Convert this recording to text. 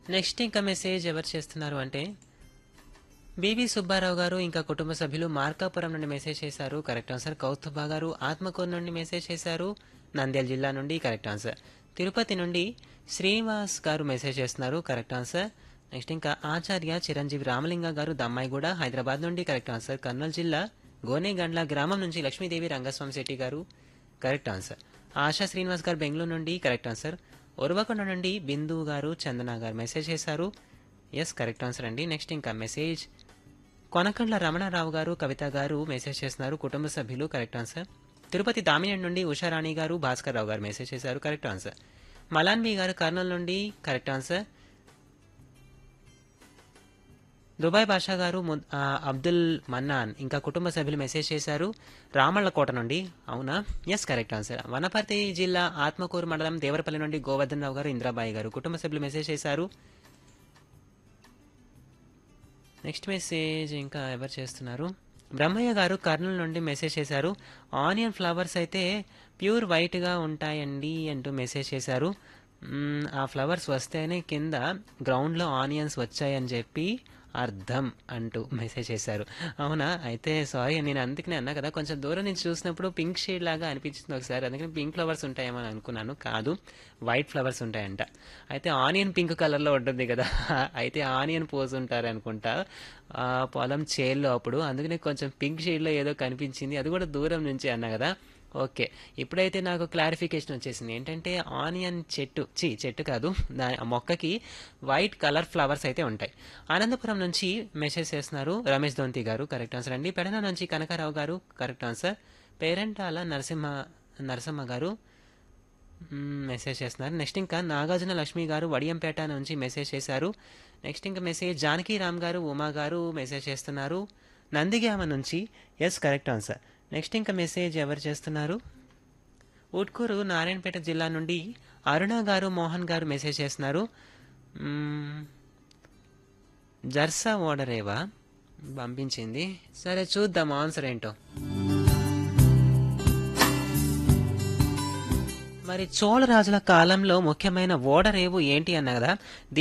next ఇంకా message ఎవరు చేస్తున్నారు అంటే బీవీ సుబ్బారావు గారు ఇంకా కుటుంబ సభ్యులు మార్కాపురం నుండి మెసేజ్ చేశారు కరెక్ట్ ఆన్సర్ కౌస్తుభా గారు ఆత్మకూరు నుండి మెసేజ్ చేశారు నంద్యాల జిల్లా నుండి కరెక్ట్ ఆన్సర్ తిరుపతి నుండి శ్రీనివాస్ గారు మెసేజ్ చేస్తున్నారు కరెక్ట్ ఆన్సర్ నెక్స్ట్ ఇంకా ఆచార్య చిరంజీవి రామలింగ గారు దమ్మాయిగూడ హైదరాబాద్ నుండి కరెక్ట్ ఆన్సర్ కర్నూలు జిల్లా గోనేగండ్ల గ్రామం నుంచి లక్ష్మీదేవి రంగస్వామి శెట్టి గారు కరెక్ట్ ఆన్సర్ ఆశా శ్రీనివాస్ గారు బెంగళూరు నుండి కరెక్ట్ ఆన్సర్ ఉరవకొండ నుండి బిందు గారు చందన గారు మెసేజ్ చేశారు ఎస్ కరెక్ట్ ఆన్సర్ అండి నెక్స్ట్ ఇంకా మెసేజ్ కొనకండ్ల రమణారావు గారు కవిత గారు మెసేజ్ చేస్తున్నారు కుటుంబ సభ్యులు కరెక్ట్ ఆన్సర్ తిరుపతి దామినేని నుండి ఉషారాణి గారు భాస్కర్ రావు గారు మెసేజ్ చేశారు కరెక్ట్ ఆన్సర్ మలాన్బీ గారు కర్నూలు నుండి కరెక్ట్ ఆన్సర్ దుబాయ్ బాషా గారు ము- ఆ, అబ్దుల్ మన్నాన్ ఇంకా కుటుంబ సభ్యులు మెసేజ్ చేశారు రామళ్ళకోట నుండి అవునా ఎస్ కరెక్ట్ ఆన్సర్ వనపర్తి జిల్లా ఆత్మకూరు మండలం దేవరపల్లి నుండి గోవర్ధన్ రావు గారు ఇంద్రాబాయి గారు కుటుంబ సభ్యులు మెసేజ్ చేశారు నెక్స్ట్ మెసేజ్ ఇంకా ఎవరు చేస్తున్నారు బ్రహ్మయ్య గారు కర్నూలు నుండి మెసేజ్ చేశారు ఆనియన్ ఫ్లవర్స్ అయితే ప్యూర్ వైట్గా ఉంటాయండి అంటూ మెసేజ్ చేశారు మ్మ్, ఆ ఫ్లవర్స్ వస్తేనే కింద గ్రౌండ్లో ఆనియన్స్ వచ్చాయని చెప్పి అర్థం అంటూ మెసేజ్ చేశారు అవునా అయితే సారీ నేను అందుకనే అన్నా కదా కొంచెం దూరం నుంచి చూసినప్పుడు పింక్ షేడ్ లాగా అనిపించింది ఒకసారి అందుకని పింక్ ఫ్లవర్స్ ఉంటాయేమో అని అనుకున్నాను కాదు వైట్ ఫ్లవర్స్ ఉంటాయంట అయితే ఆనియన్ పింక్ కలర్లో ఉంటుంది కదా అయితే ఆనియన్ పోసి ఉంటారు అనుకుంటా ఆ పొలం చేల్లో అప్పుడు అందుకనే కొంచెం పింక్ షేడ్లో ఏదో కనిపించింది అది కూడా దూరం నుంచి అన్నా కదా ఓకే ఇప్పుడైతే నాకు క్లారిఫికేషన్ వచ్చేసింది ఏంటంటే ఆనియన్ చెట్టు చి చెట్టు కాదు దాని ఆ మొక్కకి వైట్ కలర్ ఫ్లవర్స్ అయితే ఉంటాయి అనంతపురం నుంచి మెసేజ్ చేస్తున్నారు రమేష్ దొంతి గారు కరెక్ట్ ఆన్సర్ అండి పెడన నుంచి Kanakarao garu correct answer Perentala Narasimha Narasimha garu hmm, message చేస్తున్నారు నెక్స్ట్ ఇంకా నాగార్జున లక్ష్మి గారు వడియంపేట నుంచి మెసేజ్ చేశారు నెక్స్ట్ ఇంకా మెసేజ్ జానకి రామ్ గారు ఉమా గారు మెసేజ్ చేస్తున్నారు నందిగామ నుంచి ఎస్ కరెక్ట్ ఆన్సర్ నెక్స్ట్ ఇంకా మెసేజ్ ఎవరు చేస్తున్నారు ఉట్కూరు నారాయణపేట జిల్లా నుండి అరుణ గారు మోహన్ గారు మెసేజ్ చేస్తున్నారు మ్మ్, జర్సా ఓడరేవా పంపించింది సరే చూద్దాం ఆన్సర్ ఏంటో మరి చోళరాజుల కాలంలో ముఖ్యమైన ఓడరేవు ఏంటి అన్న కదా